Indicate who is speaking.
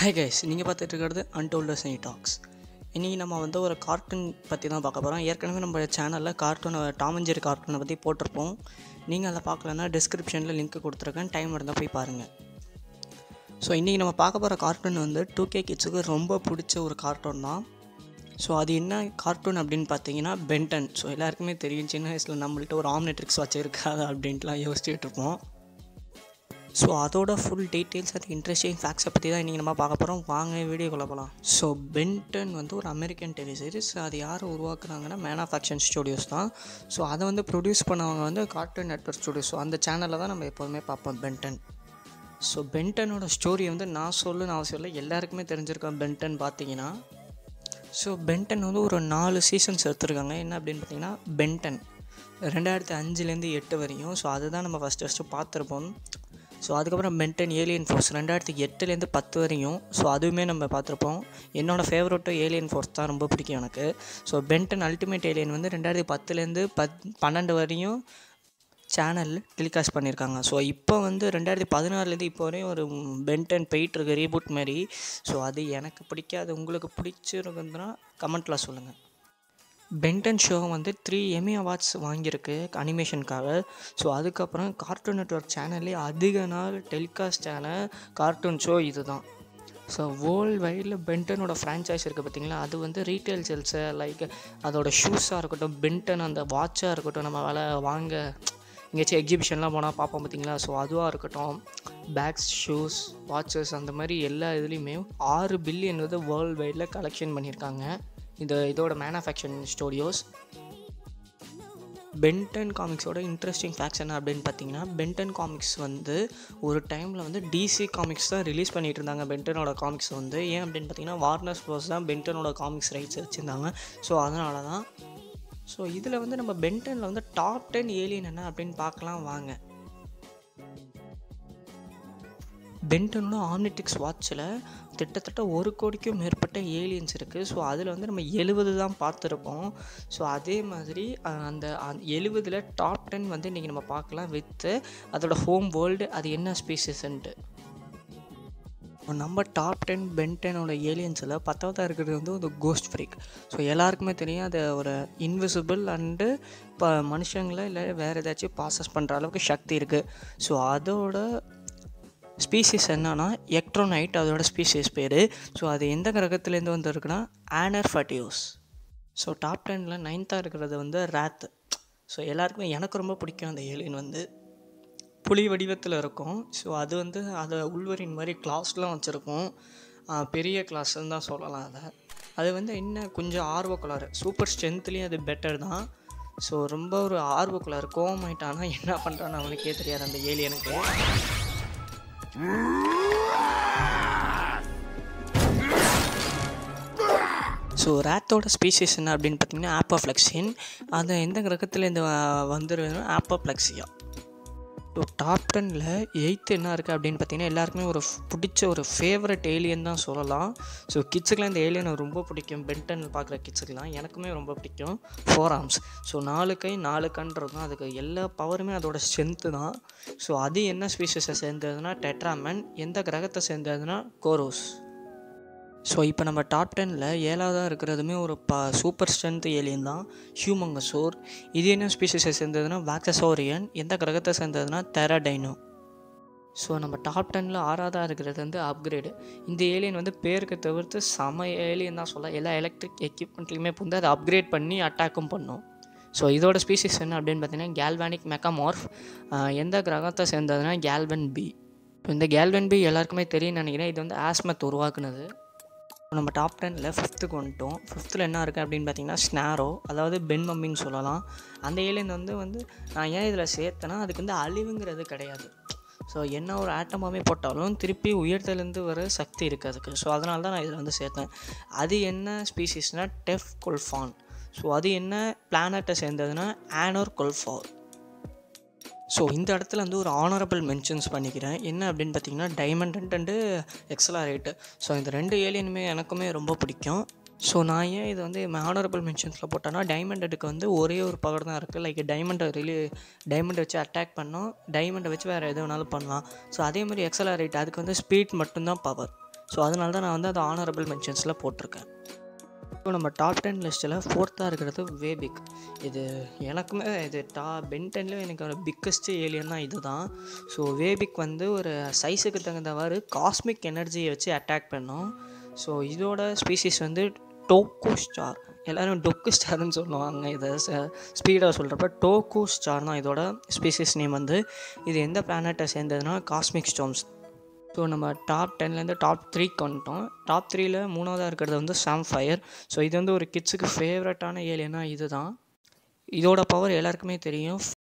Speaker 1: hi guys நீங்கள் பார்த்துட்டு இருக்கிறது அன்டோல்டு சனி டாக்ஸ் இன்றைக்கி நம்ம வந்து ஒரு கார்ட்டூன் பற்றி தான் பார்க்க போகிறோம் ஏற்கனவே நம்ம சேனலில் கார்ட்டூனை டாம் அண்ட் ஜெரி கார்ட்டூனை பற்றி போட்டிருப்போம் நீங்கள் அதை பார்க்கலன்னா டிஸ்கிரிப்ஷனில் லிங்க் கொடுத்துருக்கேன் டைம் இருந்தால் போய் பாருங்கள் ஸோ இன்றைக்கி நம்ம பார்க்க போகிற கார்ட்டூன் வந்து டூ கே கிட்ஸுக்கு ரொம்ப பிடிச்ச ஒரு கார்ட்டூன் தான் ஸோ அது என்ன கார்ட்டூன் அப்படின்னு பார்த்தீங்கன்னா பென்டன் ஸோ எல்லாருக்குமே தெரியும் சின்ன வயசில் நம்மள்ட்ட ஒரு ஆம்னெட்ரிக்ஸ் வச்சுருக்காது அப்படின்ட்டுலாம் யோசிச்சுட்டு இருப்போம் ஸோ அதோட ஃபுல் டீட்டெயில்ஸ் அது இன்ட்ரெஸ்டிங் ஃபேக்ட்ஸை பற்றி தான் இன்றைக்கி நம்ம பார்க்க போகிறோம் வாங்க வீடியோக்குள்ளே போகலாம் ஸோ பென்டன் வந்து ஒரு அமெரிக்கன் டெலி சீரிஸ் அது யார் உருவாக்குனாங்கன்னா மேன் ஆஃப் ஆக்ஷன் ஸ்டுடியோஸ் தான் ஸோ அதை வந்து ப்ரொடியூஸ் பண்ணவங்க வந்து கார்ட்டூன் நெட்ஒர்க் ஸ்டுடியோஸ் ஸோ அந்த சேனலில் தான் நம்ம எப்போதுமே பார்ப்போம் பென்டன் ஸோ பென்டனோட ஸ்டோரி வந்து நான் சொல்லுன்னு அவசியம் இல்லை எல்லாருக்குமே தெரிஞ்சிருக்கேன் பென்டன் பார்த்தீங்கன்னா ஸோ பென்டன் வந்து ஒரு நாலு சீசன்ஸ் எடுத்திருக்காங்க என்ன அப்படின்னு பார்த்தீங்கன்னா பென்டன் ரெண்டாயிரத்தி அஞ்சுலேருந்து எட்டு வரையும் ஸோ அதுதான் நம்ம ஃபஸ்ட்டு ஃபஸ்ட்டு பார்த்துருப்போம் ஸோ அதுக்கப்புறம் பென்டன் ஏலியன் ஃபோர்ஸ் ரெண்டாயிரத்தி எட்டுலேருந்து பத்து வரையும் ஸோ அதுவுமே நம்ம பார்த்துருப்போம் என்னோடய ஃபேவரட்டும் ஏலியன் ஃபோர்ஸ் தான் ரொம்ப பிடிக்கும் எனக்கு ஸோ பென்டன் அல்டிமேட் ஏலியன் வந்து ரெண்டாயிரத்தி பத்துலேருந்து பத் பன்னெண்டு வரையும் சேனலில் டெலிகாஸ்ட் பண்ணியிருக்காங்க ஸோ இப்போ வந்து ரெண்டாயிரத்தி பதினாறுலேருந்து இப்போ வரையும் ஒரு பென்டன் போயிட்டுருக்கு ரீபூட் மாதிரி ஸோ அது எனக்கு பிடிக்காது உங்களுக்கு பிடிச்சிருக்குதுன்னா கமெண்ட்டில் சொல்லுங்கள் பென்டன் ஷோ வந்து த்ரீ எமி அவார்ட்ஸ் வாங்கியிருக்கு அனிமேஷனுக்காக ஸோ அதுக்கப்புறம் கார்ட்டூன் நெட்ஒர்க் சேனல்லே அதிக நாள் டெலிகாஸ்ட் ஆன கார்ட்டூன் ஷோ இது தான் ஸோ வேர்ல்டு வைடில் பென்டனோட ஃப்ரான்ச்சைஸ் இருக்குது பார்த்தீங்களா அது வந்து ரீட்டைல் சேல்ஸு லைக் அதோட ஷூஸாக இருக்கட்டும் பென்டன் அந்த வாட்சாக இருக்கட்டும் நம்ம வேலை வாங்க எங்கேயாச்சும் எக்ஸிபிஷன்லாம் போனால் பார்ப்போம் பார்த்தீங்களா ஸோ அதுவாக இருக்கட்டும் பேக்ஸ் ஷூஸ் வாட்சஸ் அந்த மாதிரி எல்லா இதுலேயுமே ஆறு பில்லியன் வந்து வேர்ல்டு வைடில் கலெக்ஷன் பண்ணியிருக்காங்க இந்த இதோட மேனுஃபேக்சரிங் ஸ்டூடியோஸ் பென்டன் காமிக்ஸோட இன்ட்ரெஸ்டிங் ஃபேக்ட்ஸ் என்ன அப்படின்னு பார்த்தீங்கன்னா பென்டன் காமிக்ஸ் வந்து ஒரு டைமில் வந்து டிசி காமிக்ஸ் தான் ரிலீஸ் பண்ணிட்டு இருந்தாங்க பென்டனோட காமிக்ஸ் வந்து ஏன் அப்படின்னு பார்த்தீங்கன்னா வார்னர்ஸ் ப்ரோஸ் தான் பென்டனோட காமிக்ஸ் ரைட்ஸ் வச்சுருந்தாங்க ஸோ அதனால தான் ஸோ இதில் வந்து நம்ம பென்டனில் வந்து டாப் டென் ஏலியன் என்ன அப்படின்னு பார்க்கலாம் வாங்க பென்டனோட ஆம்னிட்டிக்ஸ் வாட்சில் கிட்டத்தட்ட ஒரு கோடிக்கும் மேற்பட்ட ஏலியன்ஸ் இருக்குது ஸோ அதில் வந்து நம்ம எழுபது தான் பார்த்துருப்போம் ஸோ அதே மாதிரி அந்த எழுபதில் டாப் டென் வந்து இன்றைக்கி நம்ம பார்க்கலாம் வித்து அதோட ஹோம் வேர்ல்டு அது என்ன ஸ்பீசிஸ்ன்ட்டு நம்ம டாப் டென் பென்டனோட ஏலியன்ஸில் பத்தாவது இருக்கிறது வந்து ஒரு கோஸ்ட் ஃப்ரீக் ஸோ எல்லாருக்குமே தெரியும் அது ஒரு இன்விசிபிள் அண்டு இப்போ மனுஷங்களை இல்லை வேறு ஏதாச்சும் ப்ராசஸ் பண்ணுற அளவுக்கு சக்தி இருக்குது ஸோ அதோட ஸ்பீசிஸ் என்னன்னா எக்ட்ரோனைட் அதோட ஸ்பீசிஸ் பேர் ஸோ அது எந்த கிரகத்துலேருந்து வந்துருக்குன்னா ஆனர் ஃபட்டியோஸ் ஸோ டாப் டெனில் நைன்த்தாக இருக்கிறது வந்து ரேத் ஸோ எல்லாருக்குமே எனக்கு ரொம்ப பிடிக்கும் அந்த ஏலியன் வந்து புலி வடிவத்தில் இருக்கும் ஸோ அது வந்து அதை உள்வரின் மாதிரி கிளாஸ்லாம் வச்சுருக்கும் பெரிய கிளாஸ்ன்னு தான் சொல்லலாம் அதை அது வந்து என்ன கொஞ்சம் ஆர்வக்குள்ளார் சூப்பர் ஸ்ட்ரென்த்லேயும் அது பெட்டர் தான் ஸோ ரொம்ப ஒரு ஆர்வக்குள்ளார் கோவமாயிட்டானா என்ன பண்ணுறான்னு அவனுக்கே தெரியாது அந்த ஏலியனுக்கு ஸோ ரேத்தோட ஸ்பீசிஸ் என்ன அப்படின்னு பார்த்தீங்கன்னா ஆப்போஃப்ளெக்சின் அது எந்த கிரகத்துலேருந்து வந்துருதுன்னா ஆப்போப்ளெக்சியா ஸோ டாப் டெனில் எயித்து என்ன இருக்குது அப்படின்னு பார்த்தீங்கன்னா எல்லாருக்குமே ஒரு பிடிச்ச ஒரு ஃபேவரட் ஏலியன் தான் சொல்லலாம் ஸோ கிட்ஸுக்கெலாம் இந்த ஏலியனை ரொம்ப பிடிக்கும் பென்டன் பார்க்குற கிட்ஸுக்கெலாம் எனக்குமே ரொம்ப பிடிக்கும் ஃபோர் ஆர்ம்ஸ் ஸோ நாலு கை நாலு கன்றது அதுக்கு எல்லா பவருமே அதோட ஸ்ட்ரென்த்து தான் ஸோ அது என்ன ஸ்பீஷஸை சேர்ந்ததுன்னா டெட்ராமன் எந்த கிரகத்தை சேர்ந்ததுன்னா கோரோஸ் ஸோ இப்போ நம்ம டாப் டெனில் ஏழாவதாக இருக்கிறதுமே ஒரு ப சூப்பர் ஸ்ட்ரென்த் ஏலியன் தான் ஹியூமங்கசோர் இது என்ன ஸ்பீஷஸை சேர்ந்ததுன்னா வேக்சசோரியன் எந்த கிரகத்தை சேர்ந்ததுன்னா தெராடைனோ ஸோ நம்ம டாப் டெனில் ஆறாவதாக இருக்கிறது வந்து அப்கிரேடு இந்த ஏலியன் வந்து பேருக்கு தவிர்த்து செம ஏலியன் தான் சொல்ல எல்லா எலக்ட்ரிக் எக்யூப்மெண்ட்லையுமே வந்து அதை அப்கிரேட் பண்ணி அட்டாக்கும் பண்ணும் ஸோ இதோட ஸ்பீசிஸ் என்ன அப்படின்னு பார்த்தீங்கன்னா கேல்வானிக் மெக்காமார்ஃப் எந்த கிரகத்தை சேர்ந்ததுன்னா கேல்வன் பி இப்போ இந்த கேல்வன் பி எல்லாருக்குமே தெரியும்னு நினைக்கிறேன் இது வந்து ஆஸ்மத் உருவாக்குனது நம்ம டாப் டெனில் ஃபிஃப்த்துக்கு வந்துட்டோம் ஃபிஃப்த்தில் என்ன இருக்குது அப்படின்னு பார்த்தீங்கன்னா ஸ்னாரோ அதாவது பென் மம்மின்னு சொல்லலாம் அந்த ஏலியன் வந்து வந்து நான் ஏன் இதில் சேர்த்தேன்னா அதுக்கு வந்து அழிவுங்கிறது கிடையாது ஸோ என்ன ஒரு ஆட்டமாகவே போட்டாலும் திருப்பி உயர்த்தலேருந்து வர சக்தி இருக்குது அதுக்கு ஸோ அதனால தான் நான் இதில் வந்து சேர்த்தேன் அது என்ன ஸ்பீசிஸ்னால் டெஃப் கொல்ஃபான் ஸோ அது என்ன பிளானட்டை சேர்ந்ததுன்னா ஆனோர் கொல்ஃபார் ஸோ இந்த இடத்துல வந்து ஒரு ஆனரபிள் மென்ஷன்ஸ் பண்ணிக்கிறேன் என்ன அப்படின்னு பார்த்தீங்கன்னா டைமண்ட் அண்டு எக்ஸலாரேட்டு ஸோ இந்த ரெண்டு ஏலியனுமே எனக்குமே ரொம்ப பிடிக்கும் ஸோ நான் ஏன் இது வந்து ஆனரபிள் மென்ஷன்ஸில் போட்டேன்னா டைமண்ட் எடுக்க வந்து ஒரே ஒரு பவர் தான் இருக்குது லைக் டைமண்டை ரிலீ டைமண்டை வச்சு அட்டாக் பண்ணோம் டைமண்டை வச்சு வேறு எது வேணாலும் பண்ணலாம் ஸோ அதே மாதிரி எக்ஸலாரேட் அதுக்கு வந்து ஸ்பீட் மட்டும்தான் பவர் ஸோ அதனால தான் நான் வந்து அதை ஆனரபிள் மென்ஷன்ஸில் போட்டிருக்கேன் இப்போ நம்ம டாப் டென் லிஸ்ட்டில் ஃபோர்த்தாக இருக்கிறது வேபிக் இது எனக்குமே இது டா பென்டென்லேயும் எனக்கு ஒரு பிக்கஸ்ட் ஏலியன்னா இது தான் ஸோ வேபிக் வந்து ஒரு சைஸுக்கு தகுந்தவாறு காஸ்மிக் எனர்ஜியை வச்சு அட்டாக் பண்ணும் ஸோ இதோட ஸ்பீசிஸ் வந்து டோக்கோ ஸ்டார் எல்லோரும் டொக்கு ஸ்டார்னு சொல்லுவாங்க இதை ஸ்பீடாக சொல்கிறப்ப டோக்கோ ஸ்டார் தான் இதோட ஸ்பீசிஸ் நேம் வந்து இது எந்த பிளானட்டை சேர்ந்ததுன்னா காஸ்மிக் ஸ்டோம்ஸ் ஸோ நம்ம டாப் டென்லேருந்து டாப் த்ரீக்கு வந்துட்டோம் டாப் த்ரீல மூணாவதாக இருக்கிறது வந்து சாம் ஃபயர் ஸோ இது வந்து ஒரு கிட்ஸுக்கு ஃபேவரட்டான ஏலியனா இது தான் இதோட பவர் எல்லாருக்குமே தெரியும்